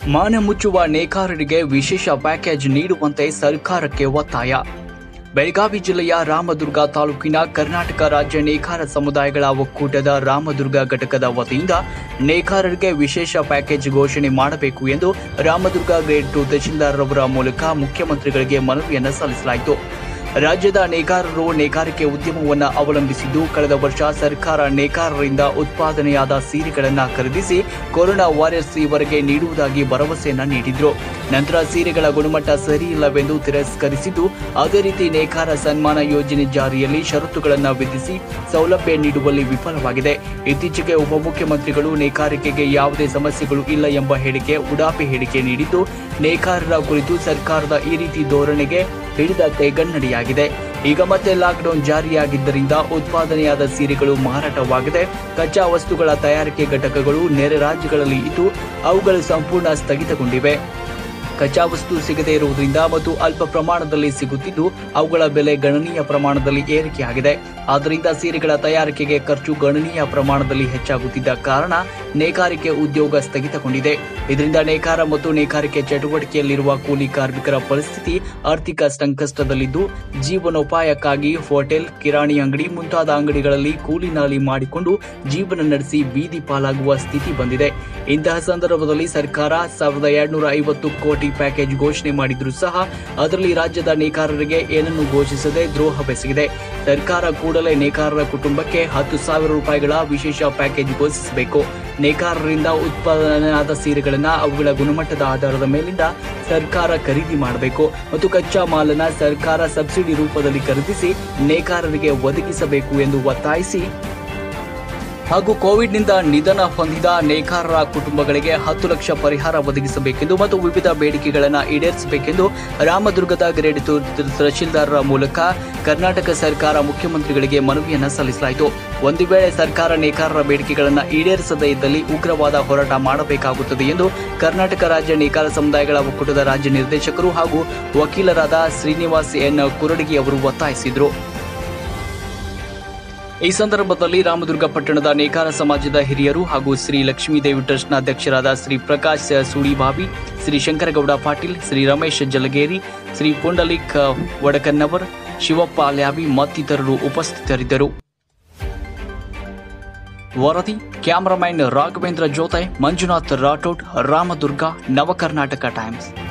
ಮಾನ ಮುಚ್ಚುವ ನೇಕಾರರಿಗೆ ವಿಶೇಷ ಪ್ಯಾಕೇಜ್ ನೀಡುವಂತೆ ಸರ್ಕಾರಕ್ಕೆ ಒತ್ತಾಯ ಬೆಳಗಾವಿ ಜಿಲ್ಲೆಯ ರಾಮದುರ್ಗ ತಾಲೂಕಿನ ಕರ್ನಾಟಕ ರಾಜ್ಯ ನೇಕಾರ ಸಮುದಾಯಗಳ ಒಕ್ಕೂಟದ ರಾಮದುರ್ಗ ಘಟಕದ ವತಿಯಿಂದ ನೇಕಾರರಿಗೆ ವಿಶೇಷ ಪ್ಯಾಕೇಜ್ ಘೋಷಣೆ ಮಾಡಬೇಕು ಎಂದು ರಾಮದುರ್ಗ ಗ್ರೇಡ್ ಟು ತಹಶೀಲ್ದಾರ್ರವರ ಮೂಲಕ ಮುಖ್ಯಮಂತ್ರಿಗಳಿಗೆ ಮನವಿಯನ್ನು ಸಲ್ಲಿಸಲಾಯಿತು ರಾಜ್ಯದ ನೇಕಾರರು ನೇಕಾರಿಕೆ ಉದ್ಯಮವನ್ನು ಅವಲಂಬಿಸಿದ್ದು ಕಳೆದ ವರ್ಷ ಸರ್ಕಾರ ನೇಕಾರರಿಂದ ಉತ್ಪಾದನೆಯಾದ ಸೀರೆಗಳನ್ನು ಖರೀದಿಸಿ ಕೊರೋನಾ ವಾರಿಯರ್ಸ್ ಇವರಿಗೆ ನೀಡುವುದಾಗಿ ಭರವಸೆಯನ್ನ ನೀಡಿದ್ರು ನಂತರ ಸೀರೆಗಳ ಗುಣಮಟ್ಟ ಸರಿಯಿಲ್ಲವೆಂದು ತಿರಸ್ಕರಿಸಿದ್ದು ಅದೇ ರೀತಿ ನೇಕಾರ ಸನ್ಮಾನ ಯೋಜನೆ ಜಾರಿಯಲ್ಲಿ ಷರತ್ತುಗಳನ್ನು ವಿಧಿಸಿ ಸೌಲಭ್ಯ ನೀಡುವಲ್ಲಿ ವಿಫಲವಾಗಿದೆ ಇತ್ತೀಚೆಗೆ ಉಪಮುಖ್ಯಮಂತ್ರಿಗಳು ನೇಕಾರಿಕೆಗೆ ಯಾವುದೇ ಸಮಸ್ಯೆಗಳು ಇಲ್ಲ ಎಂಬ ಹೇಳಿಕೆ ಉಡಾಪಿ ಹೇಳಿಕೆ ನೀಡಿದ್ದು ನೇಕಾರರ ಕುರಿತು ಸರ್ಕಾರದ ಈ ರೀತಿ ಧೋರಣೆಗೆ ಹಿಡಿದ ಕೈಗನ್ನಡಿಯಾಗಿದೆ ಈಗ ಮತ್ತೆ ಲಾಕ್ಡೌನ್ ಜಾರಿಯಾಗಿದ್ದರಿಂದ ಉತ್ಪಾದನೆಯಾದ ಸೀರೆಗಳು ಮಾರಾಟವಾಗದೆ ಕಚ್ಚಾ ವಸ್ತುಗಳ ತಯಾರಿಕೆ ಘಟಕಗಳು ನೆರೆ ರಾಜ್ಯಗಳಲ್ಲಿ ಇದ್ದು ಅವುಗಳು ಸಂಪೂರ್ಣ ಸ್ಥಗಿತಗೊಂಡಿವೆ ಕಚ್ಚಾ ವಸ್ತು ಸಿಗದೇ ಇರುವುದರಿಂದ ಮತ್ತು ಅಲ್ಪ ಪ್ರಮಾಣದಲ್ಲಿ ಸಿಗುತ್ತಿದ್ದು ಅವುಗಳ ಬೆಲೆ ಗಣನೀಯ ಪ್ರಮಾಣದಲ್ಲಿ ಏರಿಕೆಯಾಗಿದೆ ಆದ್ದರಿಂದ ಸೀರೆಗಳ ತಯಾರಿಕೆಗೆ ಖರ್ಚು ಗಣನೀಯ ಪ್ರಮಾಣದಲ್ಲಿ ಹೆಚ್ಚಾಗುತ್ತಿದ್ದ ಕಾರಣ ನೇಕಾರಿಕೆ ಉದ್ಯೋಗ ಸ್ಥಗಿತಗೊಂಡಿದೆ ಇದರಿಂದ ನೇಕಾರ ಮತ್ತು ನೇಕಾರಿಕೆ ಚಟುವಟಿಕೆಯಲ್ಲಿರುವ ಕೂಲಿ ಕಾರ್ಮಿಕರ ಪರಿಸ್ಥಿತಿ ಆರ್ಥಿಕ ಸಂಕಷ್ಟದಲ್ಲಿದ್ದು ಜೀವನೋಪಾಯಕ್ಕಾಗಿ ಹೋಟೆಲ್ ಕಿರಾಣಿ ಅಂಗಡಿ ಮುಂತಾದ ಅಂಗಡಿಗಳಲ್ಲಿ ಕೂಲಿ ನಾಲಿ ಮಾಡಿಕೊಂಡು ಜೀವನ ನಡೆಸಿ ಬೀದಿ ಪಾಲಾಗುವ ಸ್ಥಿತಿ ಬಂದಿದೆ ಇಂತಹ ಸಂದರ್ಭದಲ್ಲಿ ಸರ್ಕಾರ ಸಾವಿರದ ಎರಡ್ನೂರ ಐವತ್ತು ಕೋಟಿ ಪ್ಯಾಕೇಜ್ ಘೋಷಣೆ ಮಾಡಿದ್ರೂ ಸಹ ಅದರಲ್ಲಿ ರಾಜ್ಯದ ನೇಕಾರರಿಗೆ ಏನನ್ನು ಘೋಷಿಸದೆ ದ್ರೋಹವೆಸಗಿದೆ ಸರ್ಕಾರ ಕೂಡಲೇ ನೇಕಾರರ ಕುಟುಂಬಕ್ಕೆ ಹತ್ತು ಸಾವಿರ ರೂಪಾಯಿಗಳ ವಿಶೇಷ ಪ್ಯಾಕೇಜ್ ಘೋಷಿಸಬೇಕು ನೇಕಾರರಿಂದ ಉತ್ಪಾದನೆಯಾದ ಸೀರೆಗಳನ್ನು ಅವುಗಳ ಗುಣಮಟ್ಟದ ಆಧಾರದ ಮೇಲಿಂದ ಸರ್ಕಾರ ಖರೀದಿ ಮಾಡಬೇಕು ಮತ್ತು ಕಚ್ಚಾ ಮಾಲನ್ನ ಸರ್ಕಾರ ಸಬ್ಸಿಡಿ ರೂಪದಲ್ಲಿ ಖರೀದಿಸಿ ನೇಕಾರರಿಗೆ ಒದಗಿಸಬೇಕು ಎಂದು ಒತ್ತಾಯಿಸಿ ಹಾಗೂ ಕೋವಿಡ್ನಿಂದ ನಿಧನ ಹೊಂದಿದ ನೇಕಾರರ ಕುಟುಂಬಗಳಿಗೆ ಹತ್ತು ಲಕ್ಷ ಪರಿಹಾರ ಒದಗಿಸಬೇಕೆಂದು ಮತ್ತು ವಿವಿಧ ಬೇಡಿಕೆಗಳನ್ನು ಈಡೇರಿಸಬೇಕೆಂದು ರಾಮದುರ್ಗದ ಗ್ರೇಡ್ ಟು ತಹಶೀಲ್ದಾರರ ಮೂಲಕ ಕರ್ನಾಟಕ ಸರ್ಕಾರ ಮುಖ್ಯಮಂತ್ರಿಗಳಿಗೆ ಮನವಿಯನ್ನು ಸಲ್ಲಿಸಲಾಯಿತು ಒಂದು ವೇಳೆ ಸರ್ಕಾರ ನೇಕಾರರ ಬೇಡಿಕೆಗಳನ್ನು ಈಡೇರಿಸದೇ ಇದ್ದಲ್ಲಿ ಉಗ್ರವಾದ ಹೋರಾಟ ಮಾಡಬೇಕಾಗುತ್ತದೆ ಎಂದು ಕರ್ನಾಟಕ ರಾಜ್ಯ ನೇಕಾರ ಸಮುದಾಯಗಳ ಒಕ್ಕೂಟದ ರಾಜ್ಯ ನಿರ್ದೇಶಕರು ಹಾಗೂ ವಕೀಲರಾದ ಶ್ರೀನಿವಾಸ್ ಎನ್ ಕುರಡಗಿ ಅವರು ಒತ್ತಾಯಿಸಿದರು ಈ ಸಂದರ್ಭದಲ್ಲಿ ರಾಮದುರ್ಗ ಪಟ್ಟಣದ ನೇಕಾರ ಸಮಾಜದ ಹಿರಿಯರು ಹಾಗೂ ಶ್ರೀ ಲಕ್ಷ್ಮೀದೇವಿ ಟ್ರಸ್ಟ್ನ ಅಧ್ಯಕ್ಷರಾದ ಶ್ರೀ ಪ್ರಕಾಶ್ ಸುಡಿಬಾವಿ ಶ್ರೀ ಶಂಕರಗೌಡ ಪಾಟೀಲ್ ಶ್ರೀ ರಮೇಶ್ ಜಲಗೇರಿ ಶ್ರೀ ಪುಂಡಲಿಕ್ ವಡಕನ್ನವರ್ ಶಿವಪ್ಪ ಲ್ಯಾಬಿ ಮತ್ತಿತರರು ಉಪಸ್ಥಿತರಿದ್ದರು ವರದಿ ಕ್ಯಾಮರಾಮೈನ್ ರಾಘವೇಂದ್ರ ಜೋತೆ ಮಂಜುನಾಥ್ ರಾಠೋಡ್ ರಾಮದುರ್ಗ ನವಕರ್ನಾಟಕ ಟೈಮ್ಸ್